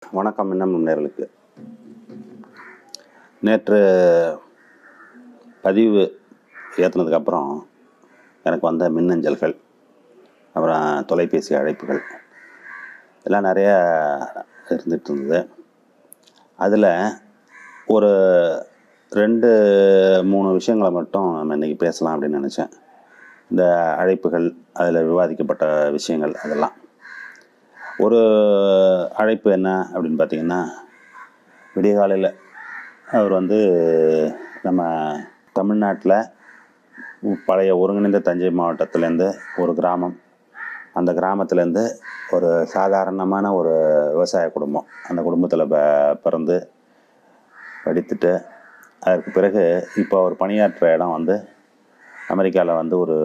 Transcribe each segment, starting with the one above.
வணக்கம் இன்னும் நேர்களுக்கு நேற்று பதிவு ஏற்றுனதுக்கப்புறம் எனக்கு வந்த மின்னஞ்சல்கள் அப்புறம் தொலைபேசி அழைப்புகள் எல்லாம் நிறையா இருந்துகிட்டு இருந்தது அதில் ஒரு ரெண்டு மூணு விஷயங்களை மட்டும் நம்ம இன்றைக்கி பேசலாம் அப்படின்னு நினச்சேன் இந்த அழைப்புகள் அதில் விவாதிக்கப்பட்ட விஷயங்கள் அதெல்லாம் ஒரு அழைப்பு என்ன அப்படின்னு பார்த்தீங்கன்னா விடிய காலையில் அவர் வந்து நம்ம தமிழ்நாட்டில் பழைய ஒருங்கிணைந்த தஞ்சை மாவட்டத்துலேருந்து ஒரு கிராமம் அந்த கிராமத்துலேருந்து ஒரு சாதாரணமான ஒரு விவசாய குடும்பம் அந்த குடும்பத்தில் ப பிறந்து படித்துட்டு அதற்கு பிறகு இப்போ அவர் பணியாற்றுற இடம் வந்து அமெரிக்காவில் வந்து ஒரு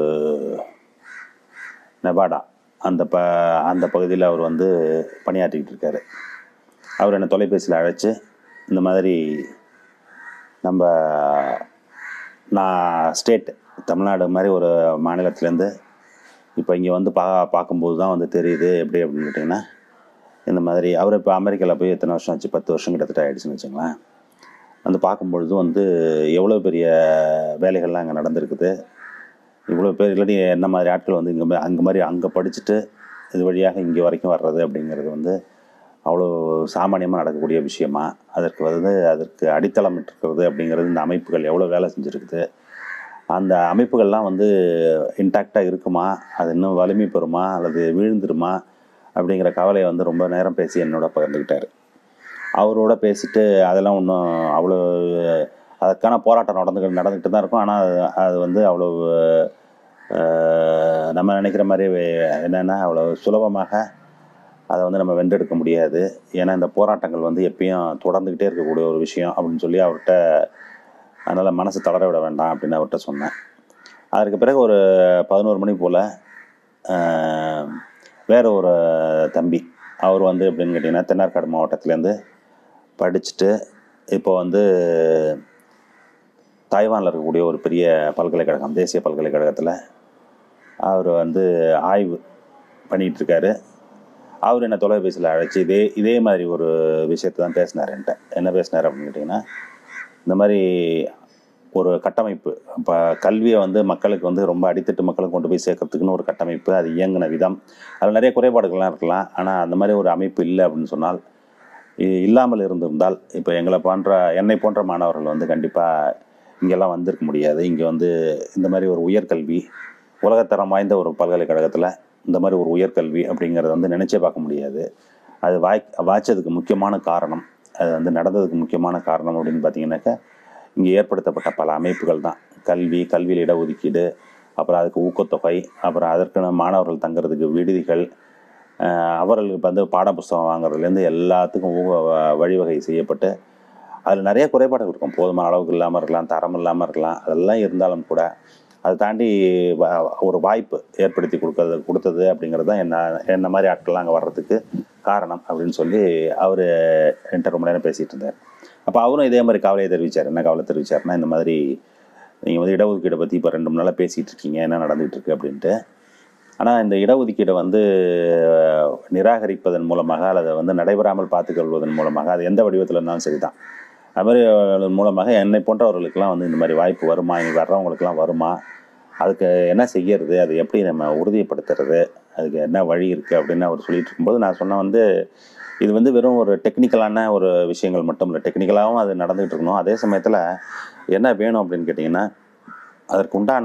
நெபாடா அந்த ப அந்த பகுதியில் அவர் வந்து பணியாற்றிக்கிட்டு இருக்காரு அவர் என்னை தொலைபேசியில் அழைச்சி இந்த மாதிரி நம்ம நான் ஸ்டேட் தமிழ்நாடு மாதிரி ஒரு மாநிலத்துலேருந்து இப்போ இங்கே வந்து பா பார்க்கும்போது தான் வந்து தெரியுது எப்படி அப்படின்னு கேட்டிங்கன்னா இந்த மாதிரி அவர் இப்போ அமெரிக்காவில் போய் எத்தனை வருஷம் ஆச்சு பத்து வருஷம் கிட்டத்தட்ட ஆயிடுச்சுன்னு வச்சுங்களேன் வந்து பார்க்கும்பொழுது வந்து எவ்வளோ பெரிய வேலைகள்லாம் அங்கே நடந்திருக்குது இவ்வளோ பேர் இல்லாட்டி என்ன மாதிரி ஆட்கள் வந்து இங்கே அங்கே மாதிரி அங்கே படிச்சுட்டு இது வழியாக இங்கே வரைக்கும் வர்றது அப்படிங்கிறது வந்து அவ்வளோ சாமானியமாக நடக்கக்கூடிய விஷயமா அதற்கு வந்து அதற்கு அடித்தளம் இருக்கிறது அப்படிங்கிறது இந்த அமைப்புகள் எவ்வளோ வேலை செஞ்சுருக்குது அந்த அமைப்புகள்லாம் வந்து இன்டாக்டாக இருக்குமா அது இன்னும் வலிமை பெறுமா அல்லது வீழ்ந்துருமா அப்படிங்கிற கவலையை வந்து ரொம்ப நேரம் பேசி என்னோட பகிர்ந்துக்கிட்டார் அவரோட பேசிட்டு அதெல்லாம் ஒன்றும் அவ்வளோ அதற்கான போராட்டம் நடந்துக்கிட்டு நடந்துக்கிட்டு தான் இருக்கும் ஆனால் அது அது வந்து அவ்வளோ அஹ், நம்ம நினைக்கிற மாதிரி வே- என்னென்னா அவ்வளோ சுலபமாக அதை வந்து நம்ம வென்றெடுக்க முடியாது ஏன்னா இந்த போராட்டங்கள் வந்து எப்பயும் தொடர்ந்துக்கிட்டே இருக்கக்கூடிய ஒரு விஷயம் அப்படின்னு சொல்லி அவர்கிட்ட அதனால் மனசு தளர விட வேண்டாம் அப்படின்னு அவர்கிட்ட சொன்னேன் அதற்கு பிறகு ஒரு பதினோரு மணி போல் வேற ஒரு தம்பி அவர் வந்து எப்படின்னு கேட்டிங்கன்னா தென்னார்காடு மாவட்டத்துலேருந்து படிச்சுட்டு இப்போ வந்து தாய்வானில் இருக்கக்கூடிய ஒரு பெரிய பல்கலைக்கழகம் தேசிய பல்கலைக்கழகத்தில் அவர் வந்து ஆய்வு பண்ணிகிட்டு இருக்காரு அவர் என்ன தொலைபேசியில் அழைச்சி இதே இதே மாதிரி ஒரு விஷயத்தை தான் பேசினார் என்கிட்ட என்ன பேசினார் அப்படின்னு கேட்டிங்கன்னா இந்த மாதிரி ஒரு கட்டமைப்பு இப்போ கல்வியை வந்து மக்களுக்கு வந்து ரொம்ப அடித்தட்டு மக்களுக்கு கொண்டு போய் சேர்க்கறதுக்குன்னு ஒரு கட்டமைப்பு அது இயங்கின விதம் அதில் நிறைய குறைபாடுகள்லாம் இருக்கலாம் ஆனால் அந்த மாதிரி ஒரு அமைப்பு இல்லை அப்படின்னு சொன்னால் இ- இல்லாமல் இருந்திருந்தால் இப்போ எங்களை போன்ற என்னை போன்ற மாணவர்கள் வந்து கண்டிப்பாக இங்கெல்லாம் வந்திருக்க முடியாது இங்கே வந்து இந்த மாதிரி ஒரு உயர்கல்வி உலகத்தரம் வாய்ந்த ஒரு பல்கலைக்கழகத்தில் இந்த மாதிரி ஒரு உயர்கல்வி அப்படிங்கிறத வந்து நினச்சே பார்க்க முடியாது அது வாய் வாய்ச்சதுக்கு முக்கியமான காரணம் அது வந்து நடந்ததுக்கு முக்கியமான காரணம் அப்படின்னு பார்த்தீங்கன்னாக்கா இங்கே ஏற்படுத்தப்பட்ட பல அமைப்புகள் தான் கல்வி கல்வியில் இடஒதுக்கீடு அப்புறம் அதுக்கு ஊக்கத்தொகை அப்புறம் அதற்கான மாணவர்கள் தங்குறதுக்கு விடுதிகள் ஆஹ் அவர்களுக்கு வந்து பாடப்புஸ்தகம் வாங்குறதுலேருந்து எல்லாத்துக்கும் ஊ- வ- வழிவகை செய்யப்பட்டு அதில் நிறைய குறைபாடுகள் இருக்கும் போதுமான அளவுக்கு இல்லாமல் இருக்கலாம் தரம் இல்லாமல் இருக்கலாம் அதெல்லாம் இருந்தாலும் கூட அதை தாண்டி வ- ஒரு வாய்ப்பு ஏற்படுத்தி கொடுக்கறது கொடுத்தது அப்படிங்கிறது தான் என்ன என்ன மாதிரி ஆட்கள்லாம் அங்கே வர்றதுக்கு காரணம் அப்படின்னு சொல்லி அவர் என்கிட்ட ரொம்ப நேரம் பேசிகிட்டு இருந்தார் அப்போ அவரும் இதே மாதிரி கவலையை தெரிவித்தார் என்ன கவலை தெரிவித்தார்னா இந்த மாதிரி நீங்கள் வந்து இடஒதுக்கீடை பற்றி இப்போ ரெண்டு மூணு நாளாக பேசிகிட்டு இருக்கீங்க என்ன நடந்துகிட்டு இருக்கு அப்படின்ட்டு ஆனால் இந்த இடஒதுக்கீடை வந்து அஹ், நிராகரிப்பதன் மூலமாக அல்லது வந்து நடைபெறாமல் பார்த்துக்கொள்வதன் மூலமாக அது எந்த வடிவத்தில் இருந்தாலும் சரிதான் அது மாதிரி அதன் மூலமாக என்னை போன்றவர்களுக்கெல்லாம் வந்து இந்த மாதிரி வாய்ப்பு வருமா இனி வர்றவங்களுக்கெல்லாம் வருமா அதுக்கு என்ன செய்யறது அது எப்படி நம்ம உறுதிப்படுத்துறது அதுக்கு என்ன வழி இருக்குது அப்படின்னு அவர் சொல்லிட்டு இருக்கும்போது நான் சொன்னேன் வந்து இது வந்து வெறும் ஒரு டெக்னிக்கலான ஒரு விஷயங்கள் மட்டும் இல்லை டெக்னிக்கலாகவும் அது நடந்துகிட்டு இருக்கணும் அதே சமயத்தில் என்ன வேணும் அப்படின்னு கேட்டிங்கன்னா அதற்கு உண்டான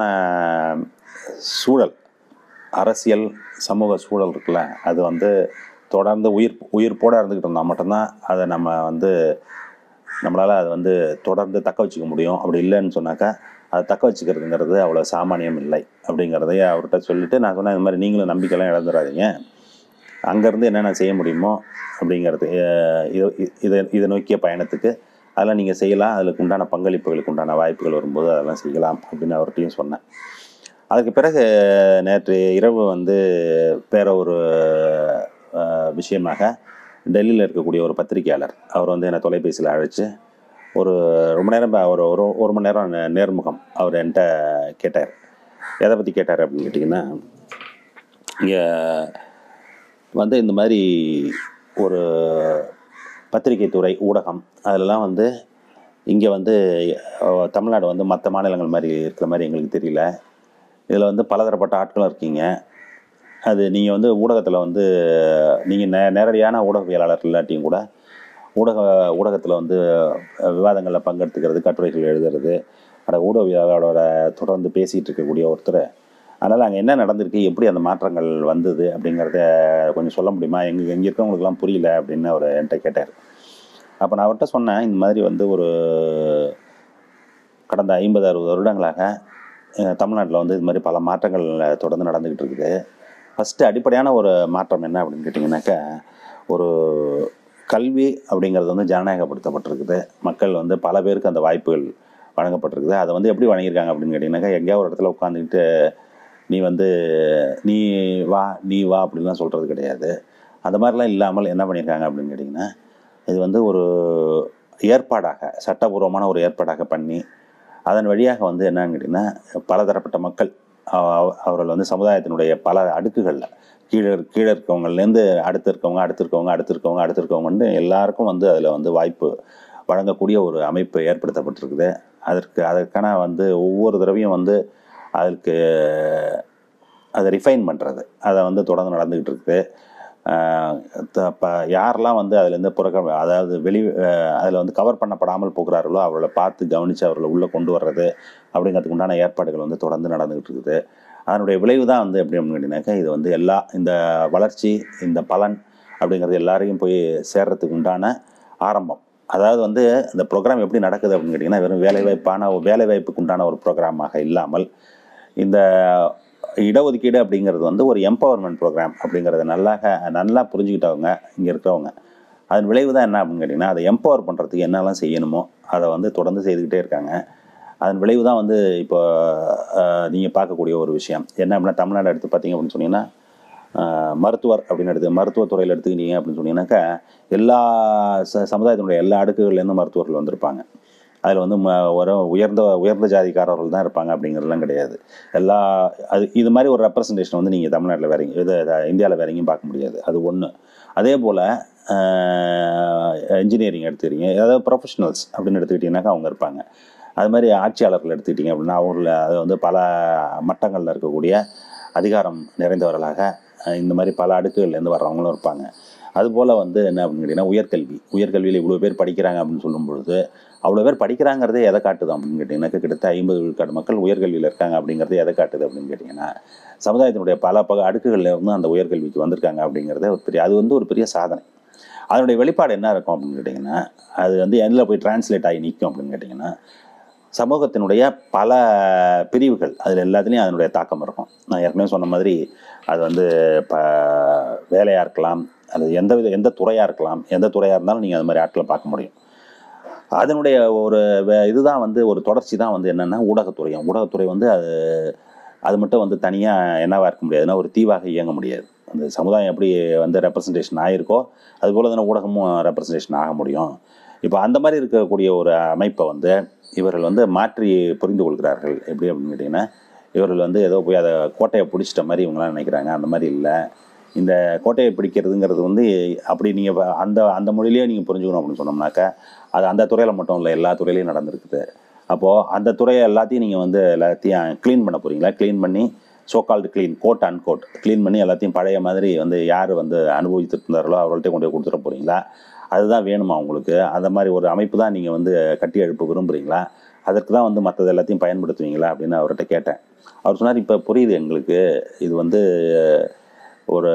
சூழல் அரசியல் சமூக சூழல் இருக்குல்ல அது வந்து தொடர்ந்து உயிர் உயிர்ப்போடு இருந்துக்கிட்டு இருந்தால் மட்டும்தான் அதை நம்ம வந்து நம்மளால் அதை வந்து தொடர்ந்து தக்க வச்சுக்க முடியும் அப்படி இல்லைன்னு சொன்னாக்கா அதை தக்க வச்சுக்கிறதுங்கிறது அவ்வளோ சாமானியம் இல்லை அப்படிங்கிறதையே அவர்கிட்ட சொல்லிட்டு நான் சொன்னேன் இந்த மாதிரி நீங்களும் நம்பிக்கைலாம் இழந்துடாதீங்க அங்கேருந்து என்னென்ன செய்ய முடியுமோ அப்படிங்கிறது அஹ் இது இதை இதை நோக்கிய பயணத்துக்கு அதெல்லாம் நீங்கள் செய்யலாம் அதுக்கு உண்டான பங்களிப்புகளுக்கு உண்டான வாய்ப்புகள் வரும்போது அதெல்லாம் செய்யலாம் அப்படின்னு அவர்கிட்டையும் சொன்னேன் அதுக்கு பிறகு நேற்று இரவு வந்து வேற ஒரு அஹ், விஷயமாக டெல்லியில் இருக்கக்கூடிய ஒரு பத்திரிகையாளர் அவர் வந்து என்னை தொலைபேசியில் அழைச்சி ஒரு ரொம்ப நேரம் ப- ஒரு ஒரு ஒரு மணி நேரம் நே- நேர்முகம் அவர் என்கிட்ட கேட்டார் எதை பற்றி கேட்டார் அப்படின்னு கேட்டிங்கன்னா இங்கே வந்து இந்த மாதிரி ஒரு பத்திரிகை துறை ஊடகம் அதிலெல்லாம் வந்து இங்கே வந்து அஹ், தமிழ்நாடு வந்து மற்ற மாநிலங்கள் மாதிரி இருக்கிற மாதிரி எங்களுக்கு தெரியல இதில் வந்து பலதரப்பட்ட ஆட்களும் இருக்கீங்க அது நீங்கள் வந்து ஊடகத்தில் வந்து நீங்கள் நே நேரடியான ஊடகவியலாளர் இல்லாட்டியும் கூட ஊடக ஊடகத்தில் வந்து அஹ், விவாதங்களில் பங்கெடுத்துக்கிறது கட்டுரைகள் எழுதுறது அந்த ஊடகவியலாளரோட தொடர்ந்து பேசிகிட்டு இருக்கக்கூடிய ஒருத்தர் அதனால் அங்கே என்ன நடந்திருக்கு எப்படி அந்த மாற்றங்கள் வந்தது அப்படிங்கிறத கொஞ்சம் சொல்ல முடியுமா எங்கள் எங்கே இருக்கவங்களுக்குலாம் புரியல அப்படின்னு அவர் என்கிட்ட கேட்டார் அப்போ நான் அவர்கிட்ட சொன்னேன் இந்த மாதிரி வந்து ஒரு கடந்த ஐம்பது அறுபது வருடங்களாக தமிழ்நாட்டில் வந்து இது மாதிரி பல மாற்றங்கள் தொடர்ந்து நடந்துக்கிட்டு இருக்குது ஃபஸ்ட்டு அடிப்படையான ஒரு மாற்றம் என்ன அப்படின்னு கேட்டிங்கனாக்கா ஒரு கல்வி அப்படிங்கிறது வந்து ஜனநாயகப்படுத்தப்பட்டிருக்குது மக்கள் வந்து பல பேருக்கு அந்த வாய்ப்புகள் வழங்கப்பட்டிருக்குது அதை வந்து எப்படி வழங்கியிருக்காங்க அப்படின்னு கேட்டிங்கனாக்கா எங்கேயாவது ஒரு இடத்துல உட்காந்துக்கிட்டு நீ வந்து நீ வா நீ வா அப்படின்லாம் சொல்கிறது கிடையாது அந்த மாதிரிலாம் இல்லாமல் என்ன பண்ணியிருக்காங்க அப்படின்னு கேட்டிங்கன்னா இது வந்து ஒரு ஏற்பாடாக சட்டபூர்வமான ஒரு ஏற்பாடாக பண்ணி அதன் வழியாக வந்து என்னன்னு கேட்டிங்கன்னா பலதரப்பட்ட மக்கள் அவ- அவ- அவர்கள் வந்து சமுதாயத்தினுடைய பல அடுக்குகளில் கீழே இருக்- கீழே இருக்கவங்கலேருந்து அடுத்து இருக்கவங்க அடுத்து இருக்கவங்க அடுத்து இருக்கவங்க அடுத்து இருக்கவங்கன்னு எல்லாருக்கும் வந்து அதில் வந்து வாய்ப்பு வழங்கக்கூடிய ஒரு அமைப்பு ஏற்படுத்தப்பட்டிருக்குது அதற்கு அதற்கான வந்து ஒவ்வொரு தடவையும் வந்து அதற்கு அதை ரிஃபைன் பண்ணுறது அதை வந்து தொடர்ந்து நடந்துக்கிட்டு இருக்குது இப்போ யாரெல்லாம் வந்து அதுலேருந்து புறக்க அதாவது வெளி அதில் வந்து கவர் பண்ணப்படாமல் போகிறார்களோ அவர்களை பார்த்து கவனித்து அவர்களை உள்ளே கொண்டு வர்றது அப்படிங்கிறதுக்கு உண்டான ஏற்பாடுகள் வந்து தொடர்ந்து நடந்துக்கிட்டு இருக்குது அதனுடைய விளைவு தான் வந்து எப்படி அப்படின்னு கேட்டிங்கனாக்கா இது வந்து எல்லா இந்த வளர்ச்சி இந்த பலன் அப்படிங்கிறது எல்லாரையும் போய் சேர்றதுக்கு உண்டான ஆரம்பம் அதாவது வந்து இந்த ப்ரோக்ராம் எப்படி நடக்குது அப்படின்னு கேட்டிங்கன்னா வெறும் வேலைவாய்ப்பான வேலைவாய்ப்புக்கு உண்டான ஒரு ப்ரோக்ராமாக இல்லாமல் இந்த இடஒதுக்கீடு அப்படிங்கிறது வந்து ஒரு எம்பவர்மெண்ட் ப்ரோக்ராம் அப்படிங்கிறத நல்லா நல்லா புரிஞ்சுக்கிட்டவங்க இங்கே இருக்கிறவங்க அதன் விளைவு தான் என்ன அப்படின்னு கேட்டிங்கன்னா அதை எம்பவர் பண்ணுறதுக்கு என்னெல்லாம் செய்யணுமோ அதை வந்து தொடர்ந்து செய்துக்கிட்டே இருக்காங்க அதன் விளைவு தான் வந்து இப்போ நீங்கள் பார்க்கக்கூடிய ஒரு விஷயம் என்ன அப்படின்னா தமிழ்நாடு எடுத்து பார்த்தீங்க அப்படின்னு சொன்னீங்கன்னா ஆஹ், மருத்துவர் அப்படின்னு எடுத்து மருத்துவத்துறையில் எடுத்துக்கிட்டீங்க அப்படின்னு சொன்னீங்கன்னாக்கா எல்லா ச சமுதாயத்தினுடைய எல்லா அடுக்குகள்லேருந்து மருத்துவர்கள் வந்திருப்பாங்க அதில் வந்து ம ஒரு உயர்ந்த உயர்ந்த ஜாதிக்காரர்கள் தான் இருப்பாங்க அப்படிங்கிறதுலாம் கிடையாது எல்லா அது இது மாதிரி ஒரு ரெப்ரசன்டேஷன் வந்து நீங்கள் தமிழ்நாட்டில் வேற எங்கேயும் இது இந்தியாவில் வேற எங்கேயும் பார்க்க முடியாது அது ஒன்று அதே போல் இன்ஜினியரிங் எடுத்துக்கிறீங்க அதாவது ப்ரொஃபஷனல்ஸ் அப்படின்னு எடுத்துக்கிட்டிங்கனாக்கா அவங்க இருப்பாங்க அது மாதிரி ஆட்சியாளர்கள் எடுத்துக்கிட்டிங்க அப்படின்னா அவங்கள அது வந்து பல மட்டங்களில் இருக்கக்கூடிய அதிகாரம் நிறைந்தவர்களாக அஹ், இந்த மாதிரி பல அடுக்குகள்லேருந்து வர்றவங்களும் இருப்பாங்க அதுபோல் வந்து என்ன அப்படின்னு கேட்டிங்கன்னா உயர்கல்வி உயர்கல்வியில் இவ்வளோ பேர் படிக்கிறாங்க அப்படின்னு சொல்லும் பொழுது அவ்வளோ பேர் படிக்கிறாங்கிறதே எதை காட்டுது அப்படின்னு கேட்டிங்கன்னாக்கா கிட்டத்தட்ட ஐம்பது விழுக்காடு மக்கள் உயர்கல்வியில் இருக்காங்க அப்படிங்கிறது எதை காட்டுது அப்படின்னு கேட்டிங்கன்னா சமுதாயத்தினுடைய பல பல அடுக்குகளில் இருந்து அந்த உயர்கல்விக்கு வந்திருக்காங்க அப்படிங்கிறத ஒரு பெரிய அது வந்து ஒரு பெரிய சாதனை அதனுடைய வெளிப்பாடு என்ன இருக்கும் அப்படின்னு கேட்டிங்கன்னா அது வந்து எதில் போய் டிரான்ஸ்லேட் ஆகி நிற்கும் அப்படின்னு கேட்டிங்கன்னா சமூகத்தினுடைய பல பிரிவுகள் அதில் எல்லாத்துலேயும் அதனுடைய தாக்கம் இருக்கும் நான் ஏற்கனவே சொன்ன மாதிரி அது வந்து இப்போ வேலையாக இருக்கலாம் அது எந்த வித எந்த துறையாக இருக்கலாம் எந்த துறையாக இருந்தாலும் நீங்கள் அது மாதிரி ஆட்களை பார்க்க முடியும் அதனுடைய ஒரு வே- இதுதான் வந்து ஒரு தொடர்ச்சி தான் வந்து என்னென்னா ஊடகத்துறையும் ஊடகத்துறை வந்து அது அது மட்டும் வந்து தனியாக என்னவா இருக்க முடியாதுன்னா ஒரு தீவாக இயங்க முடியாது அந்த சமுதாயம் எப்படி வந்து ரெப்ரசன்டேஷன் ஆகிருக்கோ அதுபோல் தானே ஊடகமும் ரெப்ரசன்டேஷன் ஆக முடியும் இப்போ அந்த மாதிரி இருக்கக்கூடிய ஒரு அமைப்பை வந்து இவர்கள் வந்து மாற்றி புரிந்து கொள்கிறார்கள் எப்படி அப்படின்னு கேட்டிங்கன்னா இவர்கள் வந்து ஏதோ போய் அதை கோட்டையை பிடிச்சிட்ட மாதிரி இவங்களாம் நினைக்கிறாங்க அந்த மாதிரி இல்லை இந்த கோட்டையை பிடிக்கிறதுங்கிறது வந்து அப்படி நீங்கள் அந்த அந்த மொழியிலேயே நீங்கள் புரிஞ்சுக்கணும் அப்படின்னு சொன்னோம்னாக்கா அது அந்த துறையில் மட்டும் இல்லை எல்லா துறையிலையும் நடந்திருக்குது அப்போது அந்த துறையை எல்லாத்தையும் நீங்கள் வந்து எல்லாத்தையும் க்ளீன் பண்ண போகிறீங்களா க்ளீன் பண்ணி so called clean code and code clean பண்ணி எல்லாத்தையும் பழைய மாதிரி வந்து யார் வந்து அனுபவித்துட்டு இருந்தார்களோ அவர்கள்ட்ட கொண்டு போய் கொடுத்துட போகிறீங்களா அதுதான் வேணுமா உங்களுக்கு அந்த மாதிரி ஒரு அமைப்பு தான் நீங்கள் வந்து கட்டி எழுப்ப விரும்புகிறீங்களா அதற்கு தான் வந்து மற்றது எல்லாத்தையும் பயன்படுத்துவீங்களா அப்படின்னு அவர்கிட்ட கேட்டேன் அவர் சொன்னார் இப்போ புரியுது எங்களுக்கு இது வந்து ஒரு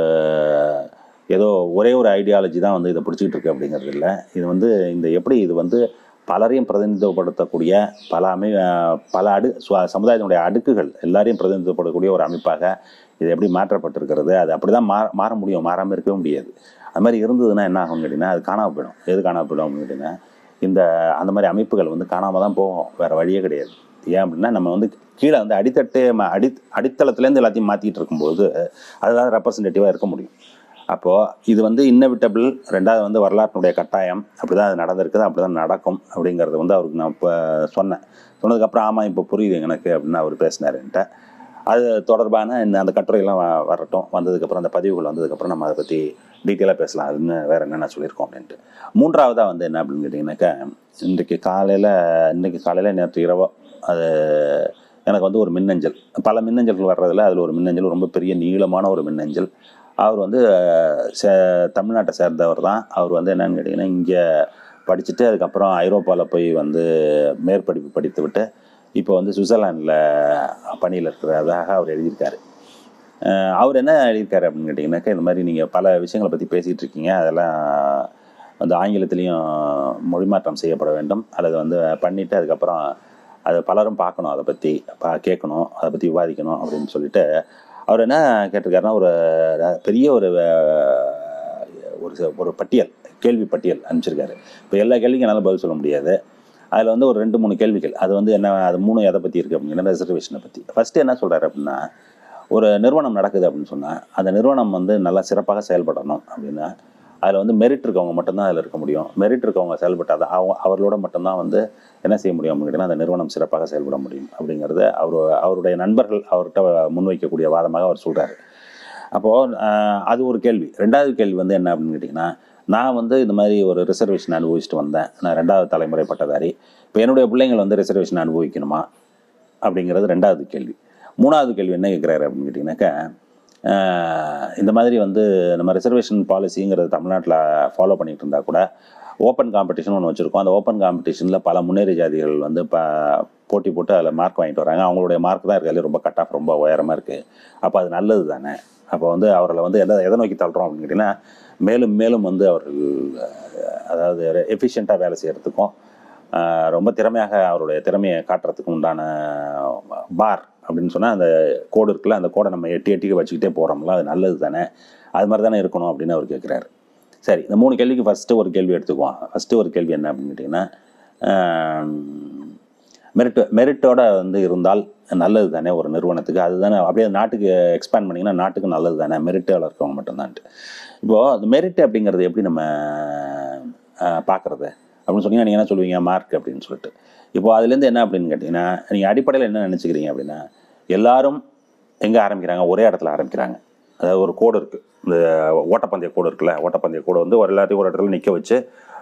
ஏதோ ஒரே ஒரு ஐடியாலஜி தான் வந்து இதை பிடிச்சிக்கிட்டு இருக்கு அப்படிங்கிறது இல்லை இது வந்து இந்த எப்படி இது வந்து பலரையும் பிரதிநிதித்துவப்படுத்தக்கூடிய பல அமை பல அடு சு- சமுதாயத்தினுடைய அடுக்குகள் எல்லாரையும் பிரதிநிதித்துவப்படக்கூடிய ஒரு அமைப்பாக இது எப்படி மாற்றப்பட்டிருக்கிறது அது அப்படி தான் மாற மாற முடியும் மாறாமல் இருக்கவே முடியாது அது மாதிரி இருந்ததுன்னா என்ன ஆகும்னு கேட்டிங்கன்னா அது காணாமல் போயிடும் எது காணாமல் போயிடும் அப்படின்னு கேட்டிங்கன்னா இந்த அந்த மாதிரி அமைப்புகள் வந்து காணாமல் தான் போகும் வேறு வழியே கிடையாது ஏன் அப்படின்னா நம்ம வந்து கீழே வந்து அடித்தட்டு ம- அடி அடித்தளத்துலேருந்து எல்லாத்தையும் மாற்றிட்டு இருக்கும்போது அதுதான் ரெப்ரசன்டேட்டிவாக இருக்க முடியும் அப்போது இது வந்து இன்னவிட்டபிள் ரெண்டாவது வந்து வரலாற்றினுடைய கட்டாயம் அப்படி தான் அது நடந்திருக்குது அப்படி தான் நடக்கும் அப்படிங்கிறத வந்து அவருக்கு நான் இப்போ சொன்னேன் சொன்னதுக்கப்புறம் ஆமாம் இப்போ புரியுது எனக்கு அப்படின்னு அவர் பேசினார் என்கிட்ட அது தொடர்பான இந்த அந்த கட்டுரையெல்லாம் வ- வரட்டும் வந்ததுக்கப்புறம் அந்த பதிவுகள் வந்ததுக்கப்புறம் நம்ம அதை பற்றி டீட்டெயிலாக பேசலாம் அதுன்னு வேறு என்னென்ன சொல்லியிருக்கோம் அப்படின்ட்டு மூன்றாவதாக வந்து என்ன அப்படின்னு கேட்டிங்கனாக்கா இன்றைக்கு காலையில் இன்றைக்கி காலையில் நேற்று இரவோ அது எனக்கு வந்து ஒரு மின்னஞ்சல் பல மின்னஞ்சல்கள் வர்றதில் அதில் ஒரு மின்னஞ்சல் ரொம்ப பெரிய நீளமான ஒரு மின்னஞ்சல் அவர் வந்து சே தமிழ்நாட்டை சேர்ந்தவர் தான் அவர் வந்து என்னன்னு கேட்டிங்கன்னா இங்கே படிச்சுட்டு அதுக்கப்புறம் ஐரோப்பாவில் போய் வந்து மேற்படிப்பு படித்து விட்டு இப்போ வந்து சுவிட்சர்லாண்டில் பணியில் இருக்கிறதாக அவர் எழுதியிருக்காரு அஹ் அவர் என்ன எழுதியிருக்காரு அப்படின்னு கேட்டிங்கனாக்கா இந்த மாதிரி நீங்கள் பல விஷயங்களை பற்றி பேசிகிட்டு இருக்கீங்க அதெல்லாம் வந்து ஆங்கிலத்திலையும் மொழிமாற்றம் செய்யப்பட வேண்டும் அல்லது வந்து பண்ணிவிட்டு அதுக்கப்புறம் அதை பலரும் பார்க்கணும் அதை பற்றி பா கேட்கணும் அதை பற்றி விவாதிக்கணும் அப்படின்னு சொல்லிட்டு அவர் என்ன கேட்டிருக்காருன்னா ஒரு பெரிய ஒரு அஹ், ஒரு ச- ஒரு பட்டியல் கேள்வி பட்டியல் அனுப்பிச்சிருக்காரு இப்போ எல்லா கேள்விக்கும் என்னால் பதில் சொல்ல முடியாது அதில் வந்து ஒரு ரெண்டு மூணு கேள்விகள் அது வந்து என்ன அது மூணு எதை பற்றி இருக்குது அப்படின்னா ரிசர்வேஷனை பற்றி ஃபஸ்ட்டு என்ன சொல்கிறாரு அப்படின்னா ஒரு நிறுவனம் நடக்குது அப்படின்னு சொன்னால் அந்த நிறுவனம் வந்து நல்லா சிறப்பாக செயல்படணும் அப்படின்னா அதில் வந்து மெரிட் இருக்கவங்க மட்டும்தான் அதில் இருக்க முடியும் மெரிட் இருக்கவங்க செயல்பட்டால் தான் அவங்க அவர்களோட மட்டும்தான் வந்து என்ன செய்ய முடியும் அப்படின்னு கேட்டிங்கன்னா அந்த நிறுவனம் சிறப்பாக செயல்பட முடியும் அப்படிங்கிறத அவர் அவருடைய நண்பர்கள் அவர்கிட்ட முன்வைக்கக்கூடிய வாதமாக அவர் சொல்கிறாரு அப்போது அது ஒரு கேள்வி ரெண்டாவது கேள்வி வந்து என்ன அப்படின்னு கேட்டிங்கன்னா நான் வந்து இந்த மாதிரி ஒரு ரிசர்வேஷன் அனுபவிச்சுட்டு வந்தேன் நான் ரெண்டாவது தலைமுறை பட்டதாரி இப்போ என்னுடைய பிள்ளைங்கள் வந்து ரிசர்வேஷன் அனுபவிக்கணுமா அப்படிங்கிறது ரெண்டாவது கேள்வி மூணாவது கேள்வி என்ன கேட்குறாரு அப்படின்னு கேட்டிங்கனாக்கா ஆஹ், இந்த மாதிரி வந்து நம்ம ரிசர்வேஷன் பாலிசிங்கிறது தமிழ்நாட்டில் ஃபாலோ பண்ணிட்டு இருந்தால் கூட ஓப்பன் காம்படிஷன் ஒன்று வச்சுருக்கோம் அந்த ஓப்பன் காம்படிஷனில் பல முன்னேறி ஜாதிகள் வந்து இப்போ போட்டி போட்டு அதில் மார்க் வாங்கிட்டு வராங்க அவங்களுடைய மார்க் தான் இருக்கிறதுல ரொம்ப கட் ஆஃப் ரொம்ப உயரமாக இருக்குது அப்போ அது நல்லது தானே அப்போ வந்து அவர்களை வந்து எதை எதை நோக்கி தள்ளுறோம் அப்படின்னு கேட்டிங்கன்னா மேலும் மேலும் வந்து அவர்கள் அஹ், அதாவது எஃபிஷியண்ட்டாக வேலை செய்கிறதுக்கும் ஆஹ், ரொம்ப திறமையாக அவருடைய திறமையை காட்டுறதுக்கு உண்டான பார் அப்படின்னு சொன்னால் அந்த கோடு இருக்குல்ல அந்த கோடை நம்ம எட்டி எட்டி வச்சுக்கிட்டே போகிறோம்ல அது நல்லது தானே அது மாதிரி தானே இருக்கணும் அப்படின்னு அவர் கேட்குறாரு சரி இந்த மூணு கேள்விக்கு ஃபஸ்ட்டு ஒரு கேள்வி எடுத்துக்குவோம் ஃபஸ்ட்டு ஒரு கேள்வி என்ன அப்படின்னு கேட்டிங்கன்னா மெரிட் மெரிட்டோட வந்து இருந்தால் நல்லது தானே ஒரு நிறுவனத்துக்கு அதுதானே அப்படியே நாட்டுக்கு எக்ஸ்பேண்ட் பண்ணிங்கன்னா நாட்டுக்கு நல்லது தானே மெரிட்டில் இருக்கவங்க மட்டும்தான்ட்டு இப்போது அந்த மெரிட் அப்படிங்கிறது எப்படி நம்ம பார்க்குறது அப்படின்னு சொன்னீங்கன்னா நீங்கள் என்ன சொல்லுவீங்க மார்க் அப்படின்னு சொல்லிட்டு இப்போ அதுலேருந்து என்ன அப்படின்னு கேட்டிங்கன்னா நீங்கள் அடிப்படையில் என்ன நினச்சிக்கிறீங்க அப்படின்னா எல்லாரும் எங்கே ஆரம்பிக்கிறாங்க ஒரே இடத்துல ஆரம்பிக்கிறாங்க அதாவது ஒரு கோடு இருக்குது இந்த ஓட்டப்பந்தய கோடு இருக்குல்ல ஓட்டப்பந்தய கோடு வந்து ஒரு எல்லாத்தையும் ஒரு இடத்துல நிற்க வச்சு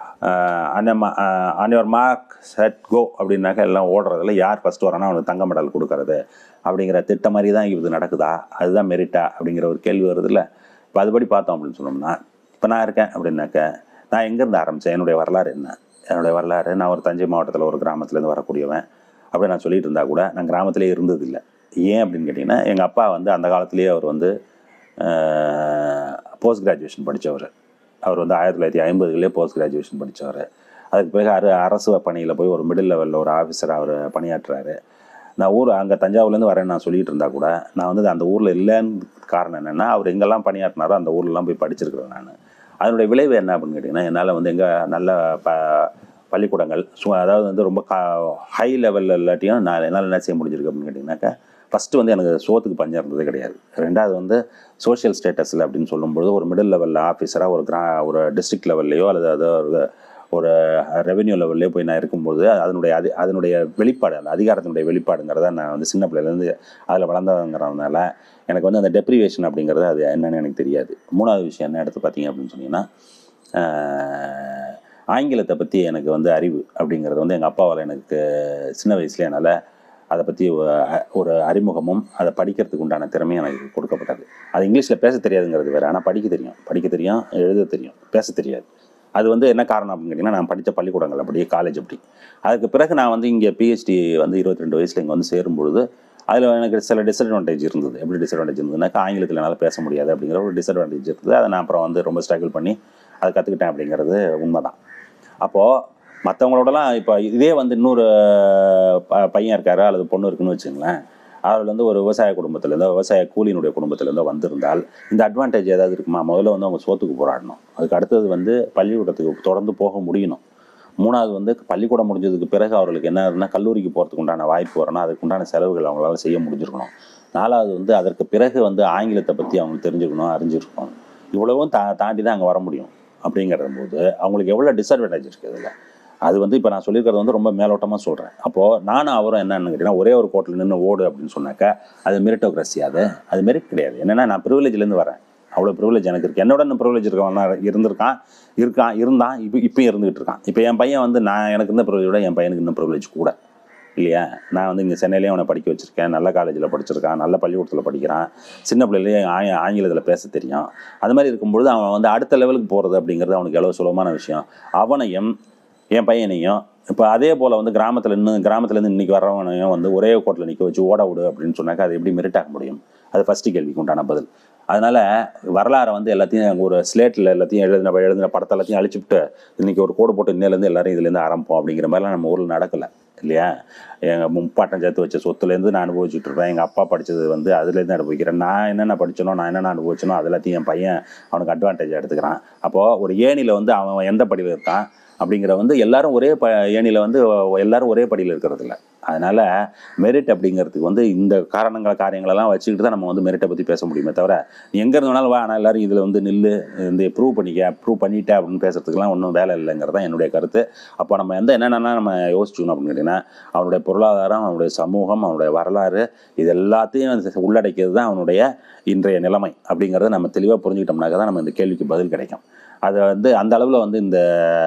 on your mark set go அப்படின்னாக்கா எல்லாம் ஓடுறதுல யார் ஃபஸ்ட்டு வரானோ அவனுக்கு தங்க மெடல் கொடுக்கறது அப்படிங்கிற திட்டம் மாதிரி தான் இது நடக்குதா அதுதான் மெரிட்டா அப்படிங்கிற ஒரு கேள்வி வருதுல்ல இப்போ அதுபடி பார்த்தோம் அப்படின்னு சொன்னோம்னா இப்போ நான் இருக்கேன் அப்படின்னாக்க நான் எங்கேருந்து ஆரம்பித்தேன் என்னுடைய வரலாறு என்ன என்னுடைய வரலாறு நான் ஒரு தஞ்சை மாவட்டத்தில் ஒரு கிராமத்துலேருந்து வரக்கூடியவன் அப்படி நான் சொல்லிட்டு இருந்தால் கூட நான் கிராமத்திலே இருந்ததில்லை ஏன் அப்படின்னு கேட்டிங்கன்னா எங்கள் அப்பா வந்து அந்த காலத்திலேயே அவர் வந்து போஸ்ட் கிராஜுவேஷன் படித்தவர் அவர் வந்து ஆயிரத்தி தொள்ளாயிரத்தி ஐம்பதுலேயே போஸ்ட் கிராஜுவேஷன் படித்தவர் அதுக்கு பிறகு அரு அரசு பணியில் போய் ஒரு மிடில் லெவலில் ஒரு ஆஃபீஸர் அவர் பணியாற்றுறாரு நான் ஊர் அங்கே தஞ்சாவூர்லேருந்து வரேன்னு நான் சொல்லிட்டு இருந்தா கூட நான் வந்து அந்த ஊரில் இல்லைன்னு காரணம் என்னென்னா அவர் எங்கெல்லாம் பணியாற்றினாரோ அந்த ஊர்லலாம் போய் படிச்சிருக்கிறேன் நான் அதனுடைய விளைவு என்ன அப்படின்னு கேட்டிங்கன்னா என்னால் வந்து எங்கே நல்ல ப பள்ளிக்கூடங்கள் சு அதாவது வந்து ரொம்ப கா ஹை லெவலில் இல்லாட்டியும் நான் என்னால் என்ன செய்ய முடிஞ்சிருக்கு அப்படின்னு கேட்டிங்கனாக்கா ஃபஸ்ட்டு வந்து எனக்கு சோத்துக்கு பஞ்சம் இருந்ததே கிடையாது ரெண்டாவது வந்து சோஷியல் ஸ்டேட்டஸில் அப்படின்னு சொல்லும்பொழுது ஒரு மிடில் லெவலில் ஆஃபீஸராக ஒரு கிரா ஒரு டிஸ்ட்ரிக்ட் லெவல்லையோ அல்லது அது ஒரு ஒரு ரெவென்யூ லெவல்லையோ போய் நான் இருக்கும்போது அதனுடைய அது அதனுடைய வெளிப்பாடு அந்த அதிகாரத்தினுடைய வெளிப்பாடுங்கிறத நான் வந்து சின்ன பிள்ளையிலேருந்து அதில் வளர்ந்ததுங்கிறதுனால எனக்கு வந்து அந்த டெப்ரிவேஷன் அப்படிங்கிறது அது என்னன்னு எனக்கு தெரியாது மூணாவது விஷயம் என்ன எடுத்து பார்த்தீங்க அப்படின்னு சொன்னீங்கன்னா ஆஹ், ஆங்கிலத்தை பற்றி எனக்கு வந்து அறிவு அப்படிங்கிறது வந்து எங்கள் அப்பாவால் எனக்கு சின்ன வயசுல என்னால் அதை பற்றி ஒரு அறிமுகமும் அதை படிக்கிறதுக்கு உண்டான திறமையும் எனக்கு கொடுக்கப்பட்டது அது இங்கிலீஷில் பேச தெரியாதுங்கிறது வேறு ஆனால் படிக்க தெரியும் படிக்க தெரியும் எழுத தெரியும் பேச தெரியாது அது வந்து என்ன காரணம் அப்படின்னு கேட்டிங்கன்னா நான் படித்த பள்ளிக்கூடங்கள் அப்படி காலேஜ் அப்படி அதுக்கு பிறகு நான் வந்து இங்கே பிஹெச்டி வந்து இருபத்தி ரெண்டு வயசில் இங்கே வந்து சேரும்பொழுது அதில் எனக்கு சில டிஸ்அட்வான்டேஜ் இருந்தது எப்படி டிஸ்அட்வான்டேஜ் இருந்ததுனாக்கா ஆங்கிலத்தில் என்னால் பேச முடியாது அப்படிங்கிற ஒரு டிஸ்அட்வான்டேஜ் இருந்தது அதை நான் அப்புறம் வந்து ரொம்ப ஸ்ட்ரகிள் பண்ணி அதை கற்றுக்கிட்டேன் அப்படிங்கிறது உண்மைதான் அப்போது மற்றவங்களோடலாம் இப்போ இதே வந்து இன்னொரு ப- பையன் இருக்காரு அல்லது பொண்ணு இருக்குன்னு வச்சுங்களேன் அவர் வந்து ஒரு விவசாய குடும்பத்துலேருந்தோ விவசாய கூலியினுடைய குடும்பத்துலேருந்தோ வந்திருந்தால் இந்த அட்வான்டேஜ் ஏதாவது இருக்குமா முதல்ல வந்து அவங்க சோத்துக்கு போராடணும் அதுக்கு அடுத்தது வந்து பள்ளிக்கூடத்துக்கு தொடர்ந்து போக முடியணும் மூணாவது வந்து பள்ளிக்கூடம் முடிஞ்சதுக்கு பிறகு அவர்களுக்கு என்ன ஆகுதுன்னா கல்லூரிக்கு போகிறதுக்கு உண்டான வாய்ப்பு வரணும் அதுக்கு உண்டான செலவுகள் அவங்களால செய்ய முடிஞ்சிருக்கணும் நாலாவது வந்து அதற்கு பிறகு வந்து ஆங்கிலத்தை பற்றி அவங்களுக்கு தெரிஞ்சுக்கணும் அறிஞ்சிருக்கணும் இவ்வளவும் தா தாண்டி தான் அங்கே வர முடியும் அப்படிங்கிற போது அவங்களுக்கு எவ்வளோ டிஸ்அட்வான்டேஜ் இருக்குது இதில் அது வந்து இப்போ நான் சொல்லியிருக்கிறது வந்து ரொம்ப மேலோட்டமாக சொல்கிறேன் அப்போது நானும் அவரும் என்னன்னு கேட்டிங்கன்னா ஒரே ஒரு கோட்டில் நின்று ஓடு அப்படின்னு சொன்னாக்கா அது மெரிட்டோக்ரஸி அது அது மெரிட் கிடையாது என்னென்னா நான் ப்ரிவிலேஜ்லேருந்து வரேன் அவ்வளோ ப்ரிவிலேஜ் எனக்கு இருக்குது என்னோட இன்னும் ப்ரிவிலேஜ் இருக்கவனா இருந்திருக்கான் இருக்கான் இருந்தான் இப்போ இப்பயும் இருந்துகிட்டு இருக்கான் இப்போ என் பையன் வந்து நான் எனக்கு இருந்த ப்ரிவிலேஜ் விட என் பையனுக்கு இன்னும் ப்ரிவிலேஜ் கூட இல்லையா நான் வந்து இங்கே சென்னையிலேயே அவனை படிக்க வச்சுருக்கேன் நல்ல காலேஜில் படிச்சிருக்கான் நல்ல பள்ளிக்கூடத்தில் படிக்கிறான் சின்ன பிள்ளையிலேயே ஆய ஆங்கிலத்தில் பேச தெரியும் அது மாதிரி இருக்கும்பொழுது அவன் வந்து அடுத்த லெவலுக்கு போகிறது அப்படிங்கிறது அவனுக்கு எவ்வளோ சுலபமான விஷயம் அவனையும் என் பையனையும் இப்போ அதே போல் வந்து கிராமத்தில் இன்னும் கிராமத்துலேருந்து இன்றைக்கி வர்றவனையும் வந்து ஒரே கோட்டில் நிற்க வச்சு ஓட விடு அப்படின்னு சொன்னாக்கா அது எப்படி மெரிட் ஆக முடியும் அது ஃபஸ்ட்டு கேள்விக்கு உண்டான பதில் அதனால் வரலாறை வந்து எல்லாத்தையும் ஒரு ஸ்லேட்டில் எல்லாத்தையும் எழுதின எழுதின படத்தை எல்லாத்தையும் அழிச்சுவிட்டு இன்றைக்கி ஒரு கோடு போட்டு இன்னிலேருந்து எல்லாரும் இதுலேருந்து ஆரம்பிப்போம் அப்படிங்கிற மாதிரிலாம் நம்ம ஊரில் நடக்கலை இல்லையா எங்கள் முப்பாட்டம் சேர்த்து வச்ச சொத்துலேருந்து நான் அனுபவிச்சுட்டு இருப்பேன் எங்கள் அப்பா படித்தது வந்து அதுலேருந்து அனுபவிக்கிறேன் நான் என்னென்ன படிச்சனோ நான் என்னென்ன அனுபவிச்சனோ அது எல்லாத்தையும் என் பையன் அவனுக்கு அட்வான்டேஜ் எடுத்துக்கிறான் அப்போது ஒரு ஏணியில் வந்து அவன் எந்த படியில் இருக்கான் அப்படிங்கிற வந்து எல்லாரும் ஒரே ப ஏணியில் வந்து எல்லாரும் ஒரே படியில் இருக்கிறது இல்லை அதனால் மெரிட் அப்படிங்கிறதுக்கு வந்து இந்த காரணங்கள் காரியங்களெல்லாம் வச்சுக்கிட்டு தான் நம்ம வந்து மெரிட்டை பற்றி பேச முடியுமே தவிர நீ எங்கே இருந்தாலும் வா ஆனால் எல்லாரும் இதில் வந்து நில்லு இந்த ப்ரூவ் பண்ணிக்க ப்ரூவ் பண்ணிட்டேன் அப்படின்னு பேசுறதுக்குலாம் ஒன்றும் வேலை இல்லைங்கிறது தான் என்னுடைய கருத்து அப்போ நம்ம எந்த என்னென்னா நம்ம யோசிச்சுக்கணும் அப்படின்னு கேட்டிங்கன்னா அவனுடைய பொருளாதாரம் அவனுடைய சமூகம் அவனுடைய வரலாறு இது எல்லாத்தையும் உள்ளடக்கியது தான் அவனுடைய இன்றைய நிலைமை அப்படிங்கிறத நம்ம தெளிவாக புரிஞ்சுக்கிட்டோம்னாக்க தான் நம்ம இந்த கேள்விக்கு பதில் கிடைக்கும் அதை வந்து அந்த அளவில் வந்து இந்த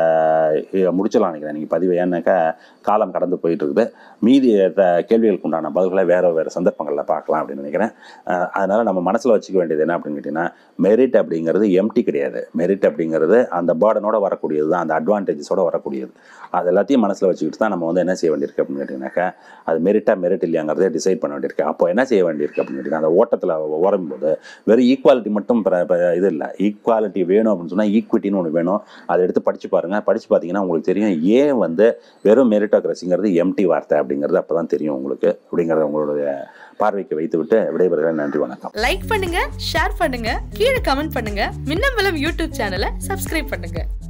இதை முடிச்சலாம் நினைக்கிறேன் நீங்கள் பதிவு ஏன்னாக்கா காலம் கடந்து போயிட்டு இருக்குது மீதி த- கேள்விகளுக்கு உண்டான பதில்களை வேறு வேறு சந்தர்ப்பங்களில் பார்க்கலாம் அப்படின்னு நினைக்கிறேன் அஹ் அதனால நம்ம மனசில் வச்சுக்க வேண்டியது என்ன அப்படின்னு கேட்டிங்கன்னா மெரிட் அப்படிங்கிறது எம்டி கிடையாது மெரிட் அப்படிங்கிறது அந்த பேர்டனோட வரக்கூடியது தான் அந்த அட்வான்டேஜஸோட வரக்கூடியது அது எல்லாத்தையும் மனசில் வச்சுக்கிட்டு தான் நம்ம வந்து என்ன செய்ய வேண்டியிருக்கு அப்படின்னு கேட்டிங்கனாக்கா அது மெரிட்டா மெரிட் இல்லையாங்கிறதே டிசைட் பண்ண வேண்டியிருக்கு அப்போ என்ன செய்ய வேண்டியிருக்கு அப்படின்னு கேட்டிங்கன்னா அந்த ஓட்டத்தில் ஓடும்போது வெறும் ஈக்குவாலிட்டி மட்டும் பிர- பிர- இது இல்லை ஈக்குவாலிட்டி வேணும் அப்படின்னு சொன்னால் ஈக்விட்டின்னு ஒன்று வேணும் அதை எடுத்து படித்து பாருங்கள் படித்து பார்த்தீங்கன்னா உங்களுக்கு தெரியும் ஏன் வந்து வெறும் மெரிட்டோக்ரஸிங்கிறது எம்டி வார்த்தை அப்படிங்கிறது அப்போ தான் தெரியும் உங்களுக்கு அப்படிங்கிறத உங்களுடைய பார்வைக்கு வைத்து விட்டு விடைபெறுகிறேன் நன்றி வணக்கம் லைக் பண்ணுங்க ஷேர் பண்ணுங்க கீழே கமெண்ட் பண்ணுங்க மின்னம்பலம் யூடியூப் சேனலை சப்ஸ்கிரைப் பண்ணுங்க